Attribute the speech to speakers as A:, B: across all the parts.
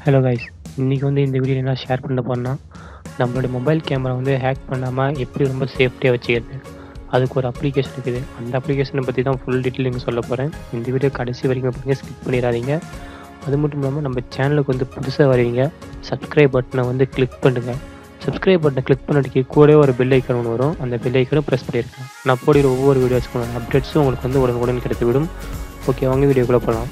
A: hello guys இன்றைக்கி வந்து இந்த வீடியோ என்ன ஷேர் பண்ண போறேன்னா நம்மளோட மொபைல் கேமரா வந்து ஹேக் பண்ணாமல் எப்படி ரொம்ப சேஃப்டியாக வச்சுக்கிறது அதுக்கு ஒரு அப்ளிகேஷன் இருக்குது அந்த அப்ளிகேஷனை பற்றி தான் ஃபுல் டீட்டெயிலிங் சொல்ல போகிறேன் இந்த வீடியோ கடைசி வரைக்கும் பாருங்க ஸ்கிப் பண்ணிடாதீங்க அது மட்டும் இல்லாமல் நம்ம சேனலுக்கு வந்து புதுசாக வரீங்க சப்ஸ்கிரைப் பட்டனை வந்து கிளிக் பண்ணுங்கள் சப்ஸ்கிரைப் பட்டனை கிளிக் பண்ணதுக்கு கூடவே ஒரு பெல் ஐக்கன் ஒன்று வரும் அந்த பெல் ஐக்கனும் ப்ரெஸ் பண்ணியிருக்கேன் நான் போடுற ஒவ்வொரு வீடியோஸ்க்கும் அப்டேட்ஸும் உங்களுக்கு வந்து உடனுக்குடன் கிடைத்து விடும் ஓகே வாங்க வீடியோக்குள்ளே போகலாம்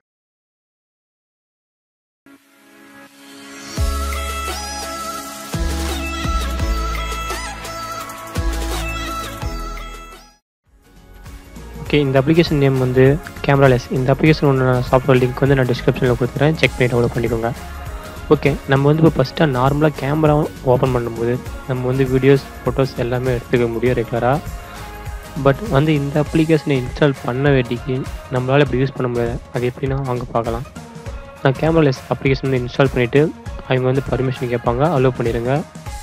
A: ஓகே இந்த அப்ளிகேஷன் நேம் வந்து கேமராலெஸ் இந்த அப்ளிகேஷன் ஒன்று சாஃப்ட்வேர் லிங்க் வந்து நான் டிஸ்கிரிப்ஷனில் கொடுத்துறேன் செக் பண்ணி டவுன்லோட் பண்ணிக்கோங்க ஓகே நம்ம வந்து இப்போ ஃபஸ்ட்டாக நார்மலாக கேமரா ஓப்பன் பண்ணும்போது நம்ம வந்து வீடியோஸ் ஃபோட்டோஸ் எல்லாமே எடுத்துக்க முடியும் ரெகுலராக பட் வந்து இந்த அப்ளிகேஷனை இன்ஸ்டால் பண்ண வேண்டிக்கு நம்மளால் இப்படி யூஸ் பண்ண முடியாது அது எப்படின்னா வாங்க பார்க்கலாம் நான் கேமராலெஸ் அப்ளிகேஷன் வந்து இன்ஸ்டால் பண்ணிவிட்டு அவங்க வந்து பர்மிஷன் கேட்பாங்க அலோவ் பண்ணிடுங்க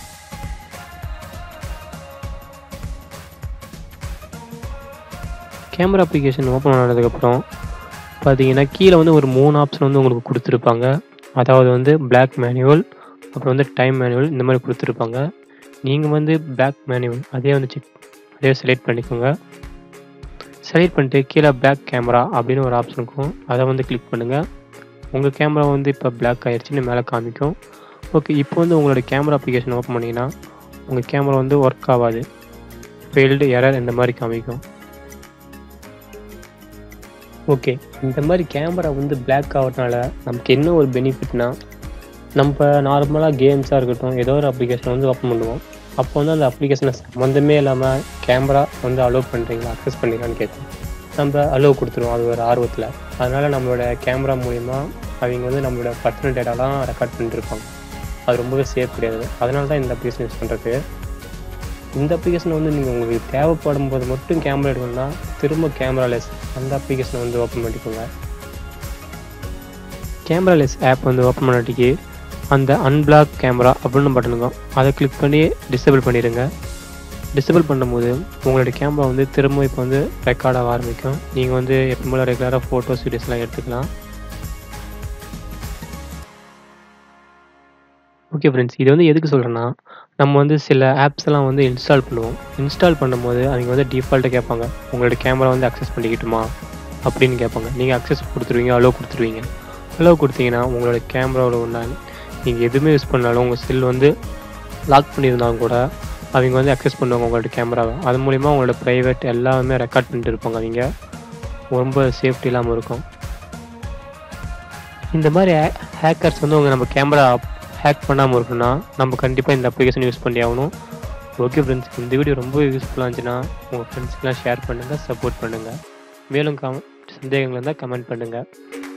A: கேமரா அப்ளிகேஷன் ஓப்பன் ஆனதுக்கப்புறம் பார்த்தீங்கன்னா கீழே வந்து ஒரு மூணு ஆப்ஷன் வந்து உங்களுக்கு கொடுத்துருப்பாங்க அதாவது வந்து பிளாக் மேனுவல் அப்புறம் வந்து டைம் மேனுவல் இந்த மாதிரி கொடுத்துருப்பாங்க நீங்கள் வந்து பிளாக் மேனுவல் அதே வந்து செக் அதே செலக்ட் பண்ணிக்கோங்க செலக்ட் பண்ணிட்டு கீழே பிளாக் கேமரா அப்படின்னு ஒரு ஆப்ஷன் இருக்கும் அதை வந்து கிளிக் பண்ணுங்கள் உங்கள் கேமரா வந்து இப்போ பிளாக் ஆயிடுச்சுன்னு மேலே காமிக்கும் ஓகே இப்போ வந்து உங்களோட கேமரா அப்ளிகேஷன் ஓப்பன் பண்ணிங்கன்னா உங்கள் கேமரா வந்து ஒர்க் ஆகாது ஃபெயில்டு எரர் இந்த மாதிரி காமிக்கும் ஓகே இந்த மாதிரி கேமரா வந்து பிளாக் ஆகிறதுனால நமக்கு என்ன ஒரு பெனிஃபிட்னா நம்ம நார்மலாக கேம்ஸாக இருக்கட்டும் ஏதோ ஒரு அப்ளிகேஷன் வந்து ஓப்பன் பண்ணுவோம் அப்போ வந்து அந்த அப்ளிகேஷனை சம்மந்தமே இல்லாமல் கேமரா வந்து அலோவ் பண்ணுறீங்களா அக்சஸ் பண்ணுறீங்களான்னு கேட்கும் நம்ம அலோவ் கொடுத்துருவோம் அது ஒரு ஆர்வத்தில் அதனால் நம்மளோட கேமரா மூலிமா அவங்க வந்து நம்மளோட பர்சனல் டேட்டாலாம் ரெக்கார்ட் பண்ணிட்டு இருப்பாங்க அது ரொம்பவே சேஃப் கிடையாது அதனால தான் இந்த அப்ளிகேஷன் யூஸ் பண்ணுறது இந்த அப்ளிகேஷன் வந்து நீங்கள் உங்களுக்கு தேவைப்படும் போது மட்டும் கேமரா எடுக்கணும்னா திரும்ப கேமரா லெஸ் அந்த அப்ளிகேஷனை வந்து ஓப்பன் பண்ணிக்கோங்க கேமரா லெஸ் ஆப் வந்து ஓப்பன் பண்ணாட்டிக்கு அந்த அன்பிளாக் கேமரா அப்படின்னு பட்டனுங்க அதை கிளிக் பண்ணி டிசேபிள் பண்ணிடுங்க டிசேபிள் பண்ணும்போது உங்களோட கேமரா வந்து திரும்ப இப்போ வந்து ரெக்கார்ட் ஆக ஆரம்பிக்கும் நீங்கள் வந்து எப்போ போல ரெகுலராக ஃபோட்டோஸ் வீடியோஸ்லாம் எடுத்துக்கலாம் ஓகே ஃப்ரெண்ட்ஸ் இது வந்து எதுக்கு சொல்கிறேன்னா நம்ம வந்து சில ஆப்ஸ் எல்லாம் வந்து இன்ஸ்டால் பண்ணுவோம் இன்ஸ்டால் பண்ணும்போது அவங்க வந்து டிஃபால்ட்டாக கேட்பாங்க உங்களோட கேமரா வந்து அக்சஸ் பண்ணிக்கிட்டுமா அப்படின்னு கேட்பாங்க நீங்கள் அக்சஸ் கொடுத்துருவீங்க அலோவ் கொடுத்துருவீங்க அலோவ் கொடுத்தீங்கன்னா உங்களோட கேமராவில் ஒன்றா நீங்கள் எதுவுமே யூஸ் பண்ணாலும் உங்கள் செல் வந்து லாக் பண்ணியிருந்தாலும் கூட அவங்க வந்து அக்சஸ் பண்ணுவாங்க உங்களோட கேமராவை அது மூலிமா உங்களோட ப்ரைவேட் எல்லாமே ரெக்கார்ட் பண்ணிட்டு இருப்பாங்க அவங்க ரொம்ப சேஃப்டி இல்லாமல் இருக்கும் இந்த மாதிரி ஹேக்கர்ஸ் வந்து உங்கள் நம்ம கேமரா ஹேக் பண்ணாமல் இருக்கணும்னா நம்ம கண்டிப்பாக இந்த அப்ளிகேஷன் யூஸ் பண்ணி ஆகணும் ஓகே ஃப்ரெண்ட்ஸ் இந்த வீடியோ ரொம்ப யூஸ்ஃபுல்லாக இருந்துச்சுன்னா உங்கள் ஃப்ரெண்ட்ஸ்க்கெலாம் ஷேர் பண்ணுங்கள் சப்போர்ட் பண்ணுங்கள் மேலும் கம் சந்தேகங்கள் இருந்தால் கமெண்ட் பண்ணுங்கள்